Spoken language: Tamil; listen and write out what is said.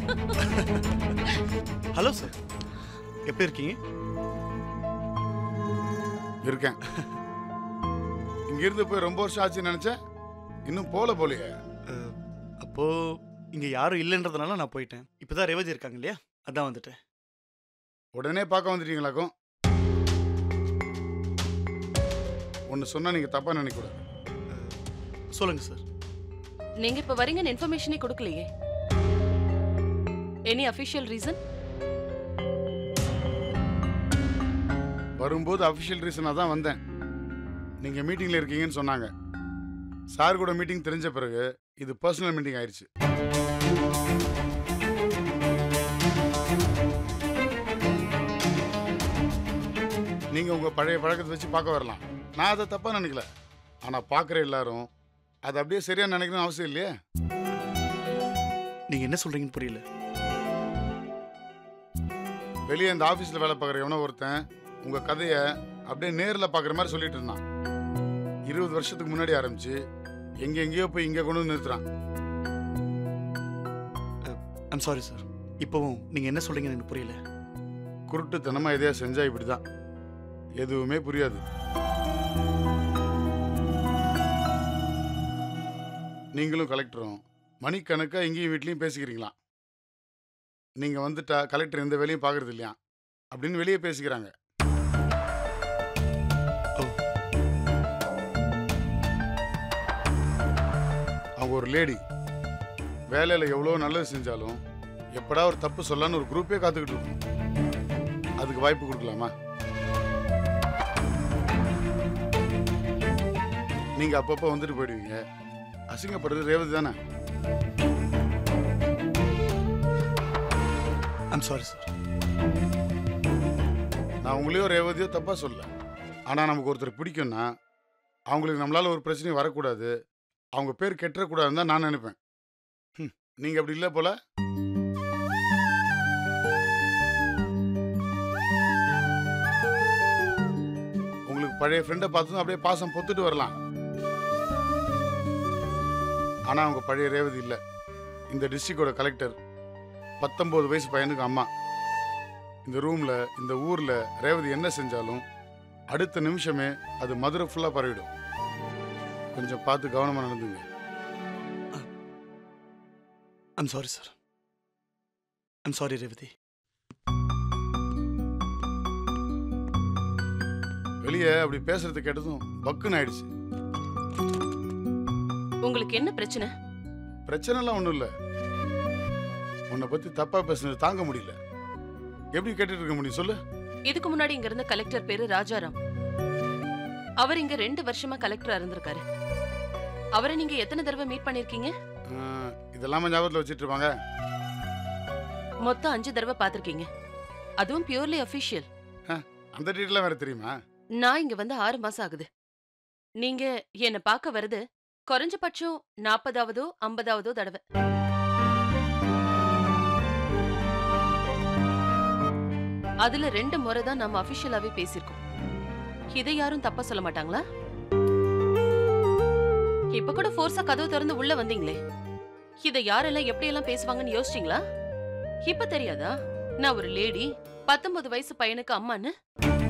ஹலோ சார் எப்படி இருக்கீங்க இருக்கேன் இங்கிருந்து போய் ரொம்ப வருஷம் ஆச்சுன்னு நினைச்சேன் இன்னும் போல போலையே அஹ், அப்போ இங்க யாரும் இல்லைன்றதுனால நான் போயிட்டேன் இப்பதான் ரேவதி இருக்காங்க இல்லையா அதான் வந்துட்டேன் உடனே பார்க்க வந்துட்டீங்களாக்கும் ஒன்று சொன்னா நீங்க தப்பா நினைக்கக்கூடாது சொல்லுங்க சார் நீங்க இப்ப வரீங்கன்னு இன்ஃபர்மேஷனே கொடுக்கலையே எனி அஃபிஷியல் ரீசன் வரும்போது அஃபிஷியல் ரீசனாக தான் வந்தேன் நீங்க மீட்டிங்ல இருக்கீங்கன்னு சொன்னாங்க சார் கூட மீட்டிங் தெரிஞ்ச பிறகு இது பர்சனல் மீட்டிங் ஆயிடுச்சு நீங்க உங்க பழைய பழக்கத்தை வச்சு பார்க்க வரலாம் நான் அதை தப்பா நினைக்கல ஆனா பார்க்குற எல்லாரும் அது அப்படியே சரியா நினைக்கணும்னு அவசியம் இல்லையே நீங்க என்ன சொல்றீங்கன்னு புரியல வெளியே இந்த ஆஃபீஸில் வேலை பார்க்குற எவனோ ஒருத்தன் உங்க கதையை அப்படியே நேரில் பார்க்குற மாதிரி சொல்லிட்டு இருந்தான் இருபது வருஷத்துக்கு முன்னாடி ஆரம்பிச்சு எங்க எங்கேயோ போய் இங்கே கொண்டு வந்து நிறுத்துறான் ஐம் சாரி சார் இப்போவும் நீங்க என்ன சொல்றீங்கன்னு எனக்கு புரியல குருட்டுத்தனமா எதையா செஞ்சா இப்படிதான் எதுவுமே புரியாது நீங்களும் கலெக்டரும் மணிக்கணக்கா இங்கேயும் வீட்லயும் பேசிக்கிறீங்களாம் நீங்க வந்துட்டா கலெக்டர் எந்த வேலையும் பார்க்கறது இல்லையா அப்படின்னு வெளியே பேசிக்கிறாங்க ஓ. அவங்க ஒரு லேடி வேலையில எவ்வளோ நல்லது செஞ்சாலும் எப்படா ஒரு தப்பு சொல்லலான்னு ஒரு குரூப்பே காத்துக்கிட்டு இருக்கும் அதுக்கு வாய்ப்பு கொடுக்கலாமா நீங்க அப்பப்போ வந்துட்டு போயிடுவீங்க அசிங்கப்படுறது ரேவதி தானே ஐம் சாரி சார் நான் உங்களையோ ரேவதியோ தப்பா சொல்ல ஆனா நமக்கு ஒருத்தர் பிடிக்கும்னா அவங்களுக்கு நம்மளால ஒரு பிரச்சனையும் வரக்கூடாது அவங்க பேர் கெட்டக்கூடாதுன்னு தான் நான் நினைப்பேன் ஹம், நீங்க அப்படி இல்லை போல உங்களுக்கு பழைய ஃப்ரெண்டை பார்த்ததும் அப்படியே பாசம் பொத்துட்டு வரலாம் ஆனா அவங்க பழைய ரேவதி இல்லை இந்த டிஸ்ட்ரிக்டோட கலெக்டர் பத்தொன்பது வயசு பையனுக்கு அம்மா இந்த ரூம்ல இந்த ஊர்ல ரேவதி என்ன செஞ்சாலும் அடுத்த நிமிஷமே அது மதுரை ஃபுல்லா பரவிடும் கொஞ்சம் பார்த்து கவனமா நடந்துங்க I'm sorry sir I'm sorry Revathi வெளியே அப்படி பேசுறது கேட்டதும் பக்குன்னு ஆயிடுச்சு உங்களுக்கு என்ன பிரச்சனை பிரச்சனைலாம் ஒன்றும் இல்லை உன்னை பத்தி தப்பா பேசுனது தாங்க முடியல எப்படி கேட்டுட்டு இருக்க முடியும் சொல்லு இதுக்கு முன்னாடி இங்க இருந்த கலெக்டர் பேரு ராஜாராம் அவர் இங்க ரெண்டு வருஷமா கலெக்டரா இருந்திருக்காரு அவரை நீங்க எத்தனை தடவை மீட் பண்ணிருக்கீங்க ஆஹ், இதெல்லாம ஞாபகத்தில் வச்சுட்டு இருப்பாங்க மொத்தம் அஞ்சு தடவை பார்த்திருக்கீங்க அதுவும் பியூர்லி அஃபிஷியல் அந்த டீட்டெயிலாம் வேற தெரியுமா நான் இங்க வந்து ஆறு மாசம் ஆகுது நீங்க என்ன பார்க்க வருது குறைஞ்சபட்சம் நாற்பதாவதோ ஐம்பதாவதோ தடவை அதுல ரெண்டு முறை தான் நம்ம அபிஷியலாவே பேசியிருக்கோம் இதை யாரும் தப்பா சொல்ல மாட்டாங்களா இப்ப கூட ஃபோர்ஸா கதவு திறந்து உள்ள வந்தீங்களே இத யாரெல்லாம் எப்படி எல்லாம் பேசுவாங்கன்னு யோசிச்சீங்களா இப்ப தெரியாதா நான் ஒரு லேடி பத்தொன்பது வயசு பையனுக்கு அம்மான்னு